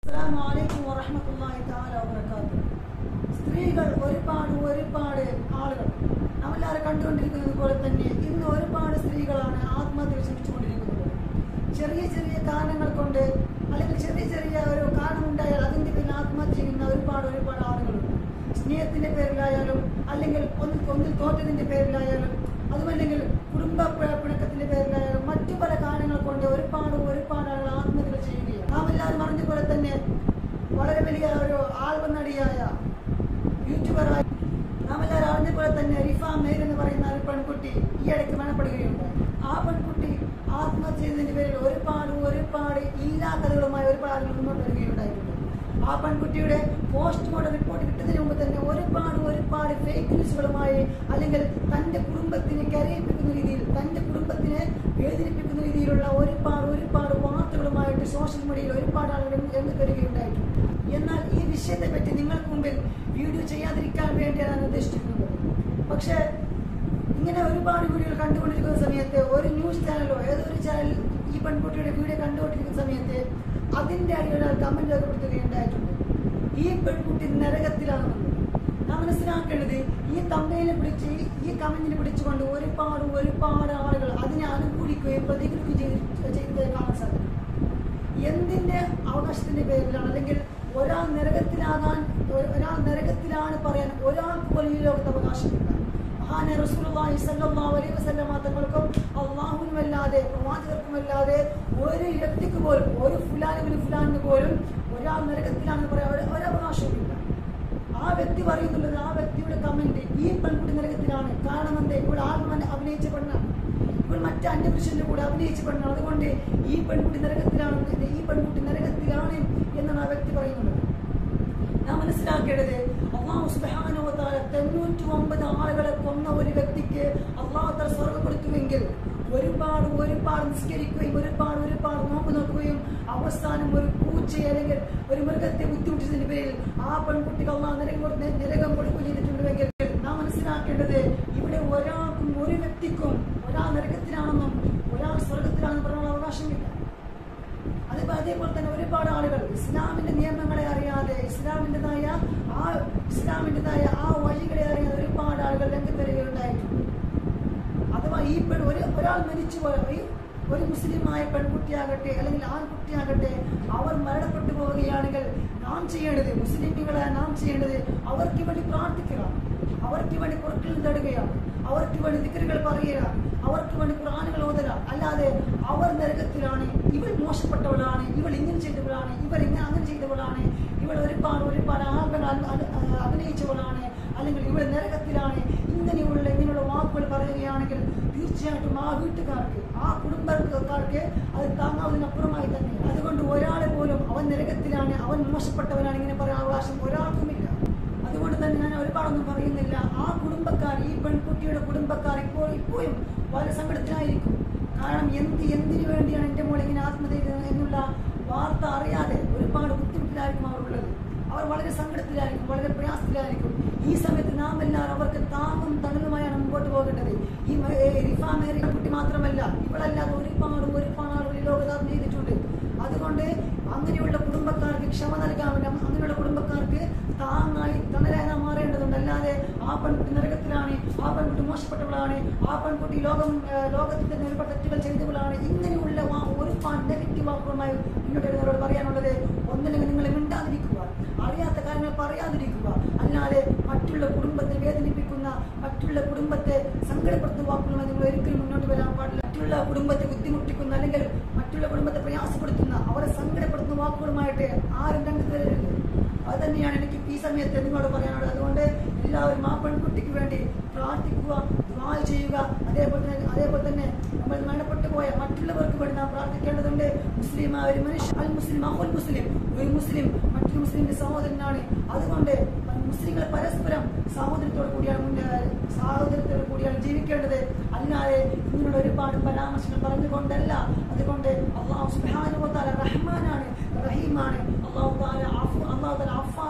അസ്സലാമു അലൈക്കും വറഹ്മത്തുള്ളാഹി തആല വബറകാതുഹു സ്ത്രീകൾ ഒരുപാട് ഒരുപാട് ആളുകൾ നമ്മളെല്ലാവരും കണ്ടുകൊണ്ടിരിക്കുന്നത് പോലെ തന്നെ ഇന്ന് ഒരുപാട് സ്ത്രീകളാണ് ആത്മഹത്യ ശ്രമിച്ചുകൊണ്ടിരിക്കുന്നത് ചെറിയ ചെറിയ കാരണങ്ങൾ കൊണ്ട് അല്ലെങ്കിൽ ചെറിയ ചെറിയ ഒരു കാരണം ഉണ്ടായാൽ അതിന്റെ പേരിൽ ആത്മഹത്യ ചെയ്യുന്ന ഒരുപാട് ഒരുപാട് ആളുകളുണ്ട് സ്നേഹത്തിന്റെ പേരിലായാലും അല്ലെങ്കിൽ ഒന്നിൽ ഒന്നിൽ തോറ്റതിന്റെ പേരിലായാലും അതുമല്ലെങ്കിൽ കുടുംബ പി- പിണക്കത്തിന്റെ പേരിലായാലും മറ്റു പല കാരണങ്ങൾ കൊണ്ട് ഒരുപാട് ഒരുപാട് ആളുകൾ ആത്മഹത്യകൾ ചെയ്യുകയാണ് നാം എല്ലാവരും അറിഞ്ഞ പോലെ തന്നെ വളരെ വലിയ ഒരു ആൽബം നടിയായ യൂട്യൂബറായ നാം എല്ലാവരും അറിഞ്ഞ പോലെ തന്നെ റിഫ മേർ എന്ന് പറയുന്ന ഒരു പെൺകുട്ടി ഈ ഇടയ്ക്ക് മരണപ്പെടുകയുണ്ടായി ആ പെൺകുട്ടി ആത്മഹത്യ ചെയ്തതിന്റെ പേരിൽ ഒരുപാട് ഒരുപാട് ഈലാ കഥകളുമായി ഒരുപാട് ആളുകൾ മുന്നോട്ട് വരികയുണ്ടായിട്ടുണ്ട് ആ പെൺകുട്ടിയുടെ പോസ്റ്റ്മോർട്ടം റിപ്പോർട്ട് കിട്ടുന്നതിന് മുമ്പ് തന്നെ ഒരുപാട് ഒരുപാട് ഫേക്ക് ന്യൂസുകളുമായി അല്ലെങ്കിൽ തന്റെ കുടുംബത്തിനെ കരയിപ്പിക്കുന്ന രീതിയിൽ തന്റെ കുടുംബത്തിനെ വേദനിപ്പിക്കുന്ന രീതിയിലുള്ള ഒരുപാട് ഒരുപാട് വാർത്തകളുമായിട്ട് സോഷ്യൽ മീഡിയയിൽ ഒരുപാട് ആളുകൾ രംഗത്ത് വരികയുണ്ടായിട്ടുണ്ട് എന്നാൽ ഈ വിഷയത്തെ പറ്റി നിങ്ങൾക്ക് മുമ്പിൽ വീഡിയോ ചെയ്യാതിരിക്കാൻ വേണ്ടിയാണ് ഞാൻ ഉദ്ദേശിച്ചിരിക്കുന്നത് പക്ഷേ ഇങ്ങനെ ഒരുപാട് വീഡിയോകൾ കണ്ടുകൊണ്ടിരിക്കുന്ന സമയത്ത് ഒരു ന്യൂസ് ചാനലോ ഏതൊരു ചാനൽ ഈ പെൺകുട്ടിയുടെ വീഡിയോ കണ്ടുകൊണ്ടിരിക്കുന്ന സമയത്ത് അതിന്റെ അടിയിൽ ഒരാൾ കമന്റ് രേഖപ്പെടുത്തുകയുണ്ടായിട്ടുണ്ട് ഈ പെൺകുട്ടി നരകത്തിലാണെന്നുള്ളത് നാം മനസ്സിലാക്കേണ്ടത് ഈ തമ്മയിലെ പിടിച്ച് ഈ- ഈ കമന്റിനെ പിടിച്ചുകൊണ്ട് ഒരുപാട് ഒരുപാട് ആളുകൾ അതിനെ അനുകൂലിക്കുകയും പ്രതികരിക്കുകയും ചെയ്ത് ചെയ്തത് കാണാൻ സാധിക്കും എന്തിന്റെ അവകാശത്തിന്റെ പേരിലാണ് അല്ലെങ്കിൽ ഒരാൾ നരകത്തിലാകാൻ ഒ- ഒരാൾ നരകത്തിലാണ് പറയാൻ ഒരാൾക്ക് പോലും ഈ ലോകത്ത് അവകാശമില്ല മഹാനെ റസൂലുള്ളാഹി സ്വല്ലല്ലാഹു അലൈഹി വസല്ലമ തങ്ങൾക്കും അല്ലാഹുവിനുമല്ലാതെ പ്രവാചകർക്കുമല്ലാതെ ഒരു വ്യക്തിക്ക് പോലും ഒരു ഫുലാനുവിന് ഫുലാനിന് പോലും ഒരാൾ നരകത്തിലാണെന്ന് പറയാൻ ഒരു- ഒരവകാശവുമില്ല ആ വ്യക്തി പറയുന്നുള്ളത് ആ വ്യക്തിയുടെ കമന്റ് ഈ പെൺകുട്ടി നരകത്തിലാണ് കാരണം എന്താ ഇവിടെ ആത്മൻ അഭിനയിച്ച പെണ്ണാണ് ഇപ്പോൾ മറ്റു അന്യപുരുഷന്റെ കൂടെ അഭിനയിച്ച പെണ്ണാണ് അതുകൊണ്ട് ഈ പെൺകുട്ടി നരകത്തിലാണ് ഈ പെൺകുട്ടി നരകത്തിലാണ് എന്നാണ് ആ വ്യക്തി പറയുന്നത് നാം മനസ്സിലാക്കേണ്ടത് അള്ളാഹു സുബ്ഹാനഹു വതആല തൊണ്ണൂറ്റി ഒമ്പത് ആളുകളെ കൊന്ന ഒരു വ്യക്തിക്ക് അള്ളാഹു തആല സ്വർഗ്ഗം കൊടുത്തുവെങ്കിൽ ഒരുപാട് ഒരുപാട് നിസ്കരിക്കുകയും ഒരുപാട് ഒരുപാട് നോമ്പ് നോക്കുകയും അവസാനം ഒരു പൂച്ചയെ അല്ലെങ്കിൽ ഒരു മൃഗത്തെ ബുദ്ധിമുട്ടിച്ചതിന്റെ പേരിൽ ആ പെൺകുട്ടിക്ക് അള്ളാഹു നരകം കൊടു- നരകം കൊടുക്കുകയും ചെയ്തിട്ടുണ്ടെങ്കിൽ നാം മനസ്സിലാക്കേണ്ടത് ഇവിടെ ഒരാൾക്കും ഒരു വ്യക്തിക്കും ഒരാൾ നരകത്തിലാണെന്നും ഒരാൾ സ്വർഗത്തിലാണെന്നും പറയാനുള്ള അവകാശമില്ല അത് അതേപോലെ തന്നെ ഒരുപാട് ആളുകൾ ഇസ്ലാമിന്റെ നിയമങ്ങളെ അറിയാതെ ഇസ്ലാമിൻ്റെതായ ആ ഇസ്ലാമിൻ്റെതായ ആ വഴികളെ അറിയാതെ ഒരുപാട് ആളുകൾ രംഗത്ത് വരികയുണ്ടായിട്ടുണ്ട് അഥവാ ഈ പെൺ ഒരു ഒരാൾ മരിച്ചു പോയ ഈ ഒരു മുസ്ലിമായ പെൺകുട്ടിയാകട്ടെ അല്ലെങ്കിൽ ആൺകുട്ടിയാകട്ടെ അവർ മരണപ്പെട്ടു പോവുകയാണെങ്കിൽ നാം ചെയ്യേണ്ടത് മുസ്ലിമുകളെ നാം ചെയ്യേണ്ടത് അവർക്ക് വേണ്ടി പ്രാർത്ഥിക്കുക അവർക്ക് വേണ്ടി പുറക്കിൽ തടുകയാണ് അവർക്ക് വേണ്ടി ദിക്കറുകൾ പറയുകയാണ് അവർക്ക് വേണ്ടി ഖുർആനുകൾ ഓതലാണ് അല്ലാതെ അവർ നരകത്തിലാണ് ഇവൾ മോശപ്പെട്ടവളാണ് ഇവൾ ഇങ്ങനെ ചെയ്തവളാണ് ഇവർ ഇങ്ങനെ അങ്ങനെ ചെയ്തവളാണ് ഇവൾ ഒരുപാട് ഒരുപാട് ആളുകൾ അ- അ- അ- അഭിനയിച്ചവളാണ് അല്ലെങ്കിൽ ഇവൾ നരകത്തിലാണ് ഇങ്ങനെയുള്ള ഇങ്ങനെയുള്ള വാക്കുകൾ പറയുകയാണെങ്കിൽ തീർച്ചയായിട്ടും ആ വീട്ടുകാർക്ക് ആ കുടുംബക്കാർക്ക് അത് താങ്ങാവുന്നതിനപ്പുറമായി തന്നെ അതുകൊണ്ട് ഒരാളെ പോലും അവൻ നരകത്തിലാണ് അവൻ മോശപ്പെട്ടവനാണ് ഇങ്ങനെ പറയാൻ അവകാശം ഒരാൾക്കുമില്ല അതുകൊണ്ട് തന്നെ ഞാൻ ഒരുപാടൊന്നും പറയുന്നില്ല ആ കുടുംബക്കാർ ഈ പെൺകുട്ടിയുടെ കുടുംബക്കാർ ഇപ്പോൾ ഇപ്പോഴും വളരെ സങ്കടത്തിലായിരിക്കും കാരണം എന്ത് എന്തിനു വേണ്ടിയാണ് എൻ്റെ മോൾ ഇങ്ങനെ ആത്മഹത്യ ചെയ്തത് എന്നുള്ള വാർത്ത അറിയാതെ ഒരുപാട് ബുദ്ധിമുട്ടിലായിരിക്കും അവർ ഉള്ളത് അവർ വളരെ സങ്കടത്തിലായിരിക്കും വളരെ പ്രയാസത്തിലായിരിക്കും ഈ സമയത്ത് നാം എല്ലാവരും അവർക്ക് താങ്ങും തണലുമായാണ് മുമ്പോട്ട് പോകേണ്ടത് ഈ മ- ഏ, റിഫ മേരി കുട്ടി മാത്രമല്ല ഇവളല്ലാതെ ഒരുപാട് ഒരുപാട് ആളുകൾ ഈ ലോകദാനം ചെയ്തിട്ടുണ്ട് അതുകൊണ്ട് അങ്ങനെയുള്ള കുടുംബക്കാർക്ക് ക്ഷമ നൽകാൻ വേണ്ടി അങ്ങനെയുള്ള കുടുംബക്കാർക്ക് താങ്ങായി തണലായി നാം മാറേണ്ടതുണ്ട് അല്ലാതെ ആ പെൺകുട്ടി നരകത്തിലാണ് ആ പെൺകുട്ടി മോശപ്പെട്ടവളാണ് ആ പെൺകുട്ടി ലോകം ഏ, ലോകത്തിൽ തന്നെ ഒരുപാട് തെറ്റുകൾ ചെയ്തവളാണ് ഇങ്ങനെയുള്ള വാ- ഒരുപാട് നെഗറ്റീവ് വാക്കുകളുമായി മുന്നോട്ട് വരുന്നവരോട് പറയാനുള്ളത് ഒന്നില്ലെങ്കിൽ നിങ്ങൾ മിണ്ടാതിരിക്കുക അറിയാത്ത കാര്യങ്ങൾ പറയാതിരിക്കുക അല്ലാതെ മറ്റുള്ള കുടുംബത്തെ വേദനിപ്പിക്കുന്ന മറ്റുള്ള കുടുംബത്തെ സങ്കടപ്പെടുത്തുന്ന വാക്കുകളുമായി നിങ്ങൾ ഒരിക്കലും മുന്നോട്ട് വരാൻ പാടില്ല മറ്റുള്ള കുടുംബത്തെ ബുദ്ധിമുട്ടിക്കുന്ന അല്ലെങ്കിൽ മറ്റുള്ള കുടുംബത്തെ പ്രയാസപ്പെടുത്തുന്ന അവരെ സങ്കടപ്പെടുത്തുന്ന വാക്കുകളുമായിട്ട് ആരും രംഗത്ത് വരരുത് അത് തന്നെയാണ് എനിക്ക് ഈ സമയത്ത് നിങ്ങളോട് പറയാനുള്ളത് അതുകൊണ്ട് എല്ലാവരും ആ പെൺകുട്ടിക്ക് വേണ്ടി പ്രാർത്ഥിക്കുക ദ്വാ ചെയ്യുക അതേപോലെ തന്നെ അതേപോലെ തന്നെ നമ്മൾ മരണപ്പെട്ടു പോയ മറ്റുള്ളവർക്ക് വേണ്ടി നാം പ്രാർത്ഥിക്കേണ്ടതുണ്ട് മുസ്ലിം ഒരു മനുഷ്യ അൽ മുസ്ലിം അഹുൽ മുസ്ലിം ഒരു മുസ്ലിം മറ്റൊരു മുസ്ലിമിന്റെ സഹോദരനാണ് അതുകൊണ്ട് മുസ്ലിങ്ങൾ പരസ്പരം സഹോദരത്തോടു കൂടിയാണ് മുന്നേ സഹോദരത്തോടു കൂടിയാണ് ജീവിക്കേണ്ടത് അല്ലാതെ ഇങ്ങനെയുള്ള ഒരുപാട് പരാമർശങ്ങൾ പറഞ്ഞുകൊണ്ടല്ല അതുകൊണ്ട് അള്ളാഹു സുബ്ഹാനഹു വ തആല റഹ്മാനാണ് റഹീമാണ് അള്ളാഹു താല അള്ളാഹു താല അഫ